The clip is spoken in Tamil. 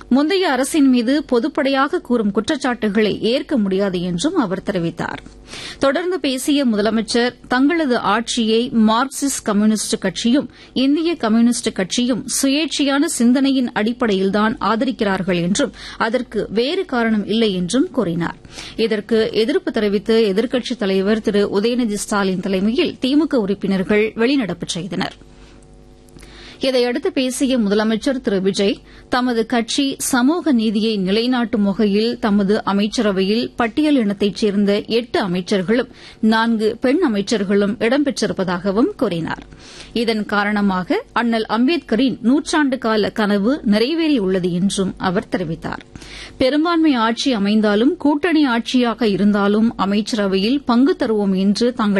முந்தைய அரசின் மீது பொதுப்படையாக கூறும் குற்றச்சாட்டுகளை ஏற்க முடியாது என்றும் அவர் தெரிவித்தார் தொடர்ந்து பேசிய முதலமைச்சர் தங்களது ஆட்சியை மார்க்சிஸ்ட் கம்யூனிஸ்ட் கட்சியும் இந்திய கம்யூனிஸ்ட் கட்சியும் சுயேட்சையான சிந்தனையின் அடிப்படையில்தான் ஆதரிக்கிறார்கள் என்றும் அதற்கு வேறு காரணம் இல்லை என்றும் கூறினார் இதற்கு எதிர்ப்பு தெரிவித்து எதிர்க்கட்சித் தலைவர் திரு உதயநிதி ஸ்டாலின் தலைமையில் திமுக உறுப்பினர்கள் வெளிநடப்பு செய்தனா் இதையடுத்து பேசிய முதலமைச்சர் திரு விஜய் தமது கட்சி சமூக நீதியை நிலைநாட்டும் வகையில் தமது அமைச்சரவையில் பட்டியல் இனத்தைச் சேர்ந்த எட்டு அமைச்சர்களும் நான்கு பெண் அமைச்சர்களும் இடம்பெற்றிருப்பதாகவும் கூறினார் இதன் காரணமாக அண்ணல் அம்பேத்கரின் நூற்றாண்டு கால கனவு நிறைவேறியுள்ளது என்றும் அவர் தெரிவித்தார் பெரும்பான்மை ஆட்சி அமைந்தாலும் கூட்டணி ஆட்சியாக இருந்தாலும் அமைச்சரவையில் பங்கு தருவோம் என்று தாங்கள்